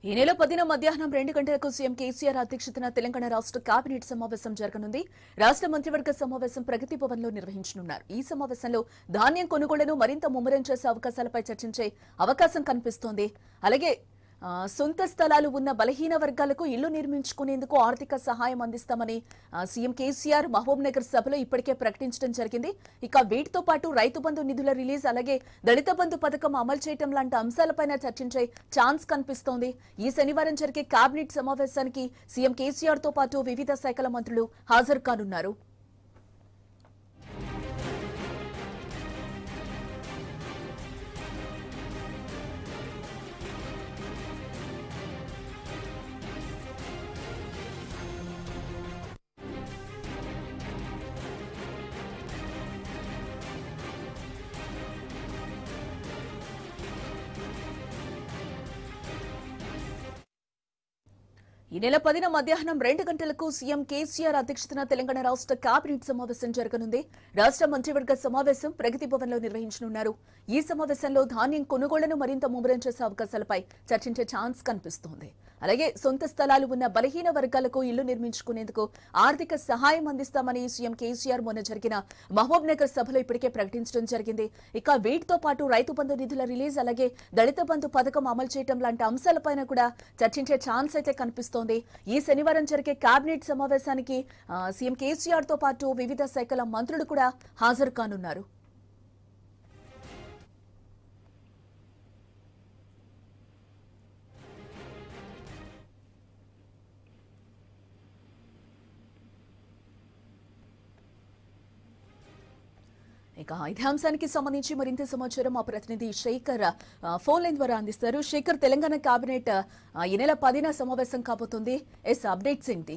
ఈ నెల పదిన మధ్యాహ్నం రెండు గంటలకు సీఎం కేసీఆర్ అధ్యక్షతన తెలంగాణ రాష్ట్ర కేబినెట్ సమావేశం జరగనుంది రాష్ట్ర మంత్రివర్గ సమావేశం ప్రగతి భవన్ లో నిర్వహించనున్నారు ఈ సమావేశంలో ధాన్యం కొనుగోళ్లను మరింత ముమ్మరం చేసే అవకాశాలపై చర్చించే అవకాశం కనిపిస్తోంది అలాగే ఆ, సొంత స్థలాలు ఉన్న బలహీన వర్గాలకు ఇల్లు నిర్మించుకునేందుకు ఆర్థిక సహాయం అందిస్తామని ఆ, సీఎం కేసీఆర్ మహబూబ్ నగర్ సభలో ఇప్పటికే ప్రకటించడం జరిగింది ఇక వీటితో పాటు రైతు బంధు నిధుల రిలీజ్ అలాగే దళిత బంధు పథకం అమలు చేయడం లాంటి అంశాలపైన చర్చించే ఛాన్స్ కనిపిస్తోంది ఈ శనివారం జరిగే కేబినెట్ సమావేశానికి సీఎం కేసీఆర్ తో పాటు వివిధ శాఖల మంత్రులు హాజరు కానున్నారు ఈ నెల పదిన మధ్యాహ్నం రెండు గంటలకు సీఎం కేసీఆర్ అధ్యక్షతన తెలంగాణ రాష్ట్ర కేబినెట్ సమావేశం జరగనుంది రాష్ట్ర మంత్రివర్గ సమావేశం ప్రగతి భవన్ లో నిర్వహించనున్నారు ఈ సమావేశంలో ధాన్యం కొనుగోళ్లను మరింత ముమ్మరం చేసే అవకాశాలపై చర్చించే ఛాన్స్ కనిపిస్తోంది అలాగే సొంత స్థలాలు ఉన్న బలహీన వర్గాలకు ఇల్లు నిర్మించుకునేందుకు ఆర్థిక సహాయం అందిస్తామని సీఎం కేసీఆర్ మొన్న జరిగిన మహబూబ్ నగర్ సభలో ఇప్పటికే ప్రకటించడం జరిగింది ఇక వీటితో పాటు రైతు బంధు నిధుల రిలీజ్ అలాగే దళిత బంధు పథకం అమలు చేయడం లాంటి అంశాలపైన కూడా చర్చించే ఛాన్స్ అయితే కనిపిస్తోంది ఈ శనివారం జరిగే కేబినెట్ సమావేశానికి ఆ, సీఎం కేసీఆర్ తో పాటు వివిధ శాఖల మంత్రులు కూడా హాజరు కానున్నారు ఇక ఇదే అంశానికి సంబంధించి మరింత సమాచారం మా ప్రతినిధి శేఖర్ ఆ, ఫోన్ లైన్ ద్వారా అందిస్తారు శేఖర్ తెలంగాణ కేబినెట్ ఆ, ఈ నెల పదిన సమావేశం కాబోతుంది ఎస్ అప్డేట్స్ ఏంటి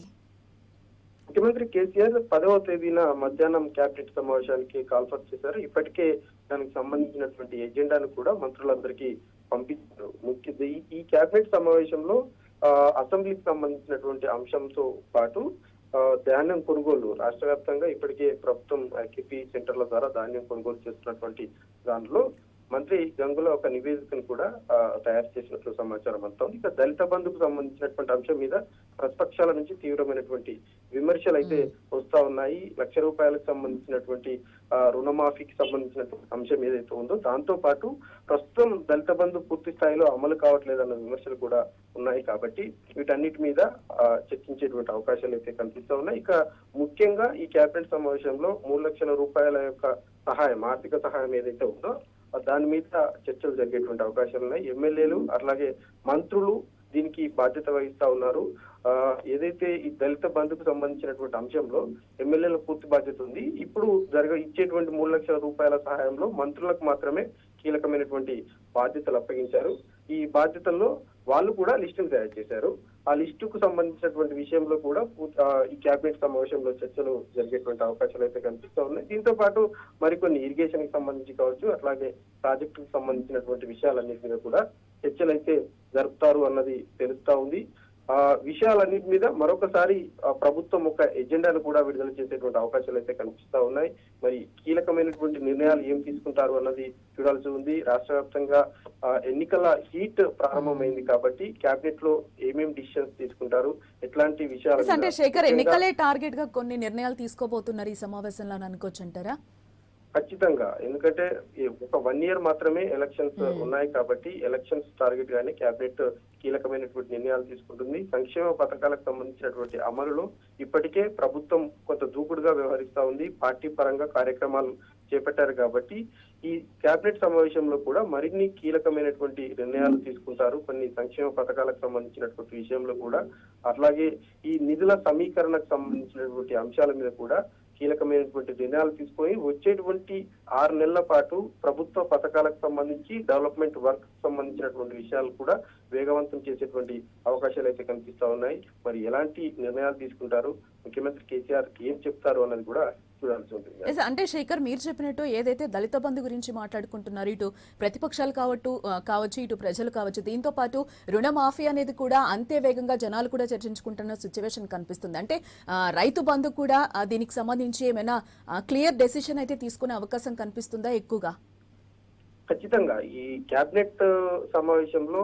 ముఖ్యమంత్రి కేసీఆర్ పదవ తేదీన మధ్యాహ్నం కేబినెట్ సమావేశానికి కాల్ఫర్ చేశారు ఇప్పటికే దానికి సంబంధించినటువంటి ఎజెండాను కూడా మంత్రులందరికీ పంపించారు ముఖ్య ఈ- ఈ కేబినెట్ సమావేశంలో ఆ, అసెంబ్లీకి సంబంధించినటువంటి అంశంతో పాటు ఆ, ధాన్యం కొనుగోలు రాష్ట్ర వ్యాప్తంగా ఇప్పటికే ప్రభుత్వం కిపి సెంటర్ల ద్వారా ధాన్యం కొనుగోలు చేస్తున్నటువంటి దాంట్లో మంత్రి గంగుల ఒక నివేదికను కూడా ఆ, తయారు చేసినట్లు సమాచారం అంతా ఉంది ఇక దళిత బంధుకు సంబంధించినటువంటి అంశం మీద ప్రతిపక్షాల నుంచి తీవ్రమైనటువంటి విమర్శలు అయితే వస్తా ఉన్నాయి లక్ష రూపాయలకు సంబంధించినటువంటి ఆ, రుణమాఫీకి సంబంధించినటువంటి అంశం ఏదైతే ఉందో దాంతో పాటు ప్రస్తుతం దళిత బంధు పూర్తి స్థాయిలో అమలు కావట్లేదన్న విమర్శలు కూడా ఉన్నాయి కాబట్టి వీటన్నిటి మీద ఆ, చర్చించేటువంటి అవకాశాలు అయితే కనిపిస్తా ఉన్నాయి ఇక ముఖ్యంగా ఈ కేబినెట్ సమావేశంలో మూడు లక్షల రూపాయల యొక్క సహాయం ఆర్థిక సహాయం ఏదైతే ఉందో ఆ దాని మీద చర్చలు జరిగేటువంటి అవకాశాలు ఉన్నాయి ఎమ్మెల్యేలు అట్లాగే మంత్రులు దీనికి బాధ్యత వహిస్తా ఉన్నారు ఆ, ఏదైతే ఈ దళిత బంధుకు సంబంధించినటువంటి అంశంలో ఎమ్మెల్యేలకు పూర్తి బాధ్యత ఉంది ఇప్పుడు జరగ ఇచ్చేటువంటి మూడు లక్షల రూపాయల సహాయంలో మంత్రులకు మాత్రమే కీలకమైనటువంటి బాధ్యతలు అప్పగించారు ఈ బాధ్యతల్లో వాళ్ళు కూడా లిస్టును తయారు చేశారు ఆ లిస్టుకు సంబంధించినటువంటి విషయంలో కూడా పూర్తి- ఆ, ఈ కేబినెట్ సమావేశంలో చర్చలు జరిగేటువంటి అవకాశాలు అయితే కనిపిస్తా ఉన్నాయి దీంతో పాటు మరికొన్ని ఇరిగేషన్ కి సంబంధించి కావచ్చు అట్లాగే ప్రాజెక్టుకు సంబంధించినటువంటి విషయాలన్నిటి మీద కూడా చర్చలు అయితే జరుపుతారు అన్నది తెలుస్తా ఉంది ఆ విషయాలన్నిటి మీద మరొకసారి ఆ, ప్రభుత్వం ఒక ఎజెండాను కూడా విడుదల చేసేటువంటి అవకాశాలు అయితే కనిపిస్తా ఉన్నాయి మరి కీలకమైనటువంటి నిర్ణయాలు ఏం తీసుకుంటారు అన్నది చూడాల్సి ఉంది రాష్ట్ర వ్యాప్తంగా ఆ, ఎన్నికల హీట్ ప్రారంభమైంది కాబట్టి కేబినెట్ లో ఏమేం డిసిషన్స్ తీసుకుంటారు ఎట్లాంటి విషయాలు అంటే శేఖర్ ఎన్నికలే టార్గెట్ గా కొన్ని నిర్ణయాలు తీసుకోబోతున్నారు ఈ సమావేశంలో అని అనుకోవచ్చు అంటారా ఖచ్చితంగా ఎందుకంటే ఈ ఒక వన్ ఇయర్ మాత్రమే ఎలక్షన్స్ ఉన్నాయి కాబట్టి ఎలక్షన్స్ టార్గెట్ గానే కేబినెట్ కీలకమైనటువంటి నిర్ణయాలు తీసుకుంటుంది సంక్షేమ పథకాలకు సంబంధించినటువంటి అమలులో ఇప్పటికే ప్రభుత్వం కొంత దూకుడుగా వ్యవహరిస్తా ఉంది పార్టీ పరంగా కార్యక్రమాలు చేపట్టారు కాబట్టి ఈ కేబినెట్ సమావేశంలో కూడా మరిన్ని కీలకమైనటువంటి నిర్ణయాలు తీసుకుంటారు కొన్ని సంక్షేమ పథకాలకు సంబంధించినటువంటి విషయంలో కూడా అట్లాగే ఈ నిధుల సమీకరణకు సంబంధించినటువంటి అంశాల మీద కూడా కీలకమైనటువంటి నిర్ణయాలు తీసుకొని వచ్చేటువంటి ఆరు నెలల పాటు ప్రభుత్వ పథకాలకు సంబంధించి డెవలప్మెంట్ వర్క్ సంబంధించినటువంటి విషయాలు కూడా వేగవంతం చేసేటువంటి అవకాశాలు అయితే కనిపిస్తా ఉన్నాయి మరి ఎలాంటి నిర్ణయాలు తీసుకుంటారు ముఖ్యమంత్రి కేసీఆర్ ఏం చెప్తారు అన్నది కూడా చూడాల్సి ఉంటుంది ఎస్, అంటే శేఖర్ మీరు చెప్పినట్టు ఏదైతే దళిత బంధు గురించి మాట్లాడుకుంటున్నారు ఇటు ప్రతిపక్షాలు కావట్టు ఆ, కావచ్చు ఇటు ప్రజలు కావచ్చు దీంతో పాటు రుణమాఫీ అనేది కూడా అంతే వేగంగా జనాలు కూడా చర్చించుకుంటున్న సిచ్యువేషన్ కనిపిస్తుంది అంటే ఆ, రైతు బంధు కూడా ఆ, దీనికి సంబంధించి ఏమైనా క్లియర్ డెసిషన్ అయితే తీసుకునే అవకాశం కనిపిస్తుందా ఎక్కువగా ఖచ్చితంగా ఈ కేబినెట్ సమావేశంలో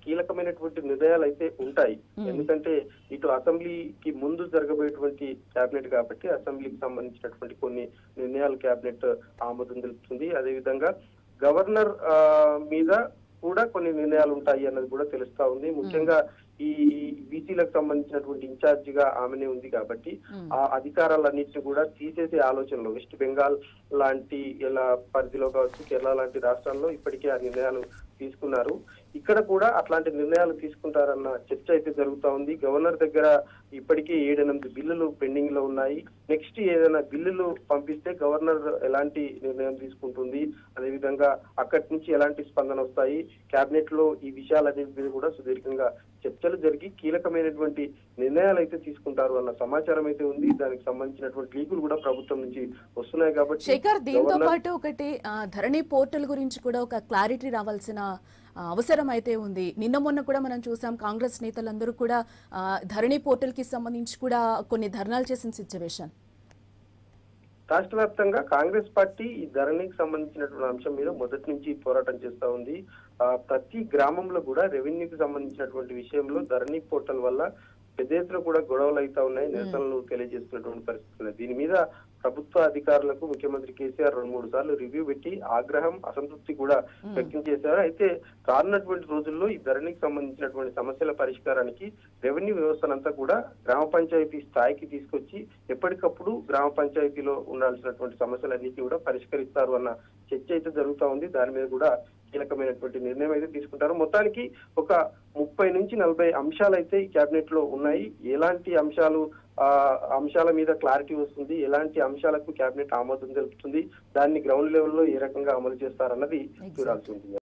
కీలకమైనటువంటి నిర్ణయాలు అయితే ఉంటాయి ఎందుకంటే ఇటు అసెంబ్లీకి ముందు జరగబోయేటువంటి కేబినెట్ కాబట్టి అసెంబ్లీకి సంబంధించినటువంటి కొన్ని నిర్ణయాలు కేబినెట్ ఆమోదం తెలుపుతుంది అదేవిధంగా గవర్నర్ ఆ, మీద కూడా కొన్ని నిర్ణయాలు ఉంటాయి అన్నది కూడా తెలుస్తా ఉంది ముఖ్యంగా ఈ బీసీలకు సంబంధించినటువంటి ఇన్ఛార్జ్ గా ఆమెనే ఉంది కాబట్టి ఆ అధికారాలన్నింటినీ కూడా తీసేసే ఆలోచనలో వెస్ట్ బెంగాల్ లాంటి ఇలా పరిధిలో కావచ్చు కేరళ లాంటి రాష్ట్రాల్లో ఇప్పటికే ఆ నిర్ణయాలు తీసుకున్నారు ఇక్కడ కూడా అట్లాంటి నిర్ణయాలు తీసుకుంటారన్న చర్చ అయితే జరుగుతా ఉంది గవర్నర్ దగ్గర ఇప్పటికే ఏడెనిమిది బిల్లులు పెండింగ్ లో ఉన్నాయి నెక్స్ట్ ఏదైనా బిల్లులు పంపిస్తే గవర్నర్ ఎలాంటి నిర్ణయం తీసుకుంటుంది అదేవిధంగా అక్కడి నుంచి ఎలాంటి స్పందన వస్తాయి కేబినెట్ లో ఈ విషయాలన్నిటి మీద కూడా సుదీర్ఘంగా చర్చలు జరిగి కీలకమైనటువంటి నిర్ణయాలు అయితే తీసుకుంటారు అన్న సమాచారం అయితే ఉంది దానికి సంబంధించినటువంటి లీకులు కూడా ప్రభుత్వం నుంచి వస్తున్నాయి కాబట్టి శేఖర్ దీంతో గవర్నర్ పాటు ఒకటి ఆ, ధరణి పోర్టల్ గురించి కూడా ఒక క్లారిటీ రావాల్సిన ఆ, అవసరం అయితే ఉంది నిన్న మొన్న కూడా మనం చూసాం కాంగ్రెస్ నేతలందరూ కూడా ఆ, ధరణి పోర్టల్ కి సంబంధించి కూడా కొన్ని ధర్నాలు చేసిన సిచ్యువేషన్ రాష్ట్ర వ్యాప్తంగా కాంగ్రెస్ పార్టీ ఈ ధరణికి సంబంధించినటువంటి అంశం మీద మొదటి నుంచి పోరాటం చేస్తా ఉంది ఆ, ప్రతి గ్రామంలో కూడా రెవెన్యూకి సంబంధించినటువంటి విషయంలో ధరణి పోర్టల్ వల్ల పెద్ద ఎత్తున కూడా గొడవలు అవుతా ఉన్నాయి నిరసనలు తెలియజేస్తున్నటువంటి పరిస్థితి ఉంది దీని మీద ప్రభుత్వ అధికారులకు ముఖ్యమంత్రి కేసీఆర్ రెండు మూడు సార్లు రివ్యూ పెట్టి ఆగ్రహం అసంతృప్తి కూడా వ్యక్తం చేశారు అయితే రానున్నటువంటి రోజుల్లో ఈ ధరణికి సంబంధించినటువంటి సమస్యల పరిష్కారానికి రెవెన్యూ వ్యవస్థనంతా కూడా గ్రామ పంచాయతీ స్థాయికి తీసుకొచ్చి ఎప్పటికప్పుడు గ్రామ పంచాయతీలో ఉండాల్సినటువంటి సమస్యలన్నింటినీ కూడా పరిష్కరిస్తారు అన్న చర్చ అయితే జరుగుతా ఉంది దాని మీద కూడా కీలకమైనటువంటి నిర్ణయం అయితే తీసుకుంటారు మొత్తానికి ఒక ముప్పై నుంచి నలభై అంశాలు అయితే ఈ కేబినెట్ లో ఉన్నాయి ఎలాంటి అంశాలు ఆ అంశాల మీద క్లారిటీ వస్తుంది ఎలాంటి అంశాలకు కేబినెట్ ఆమోదం తెలుపుతుంది దాన్ని గ్రౌండ్ లెవెల్లో ఏ రకంగా అమలు చేస్తారన్నది చూడాల్సి ఉంటుంది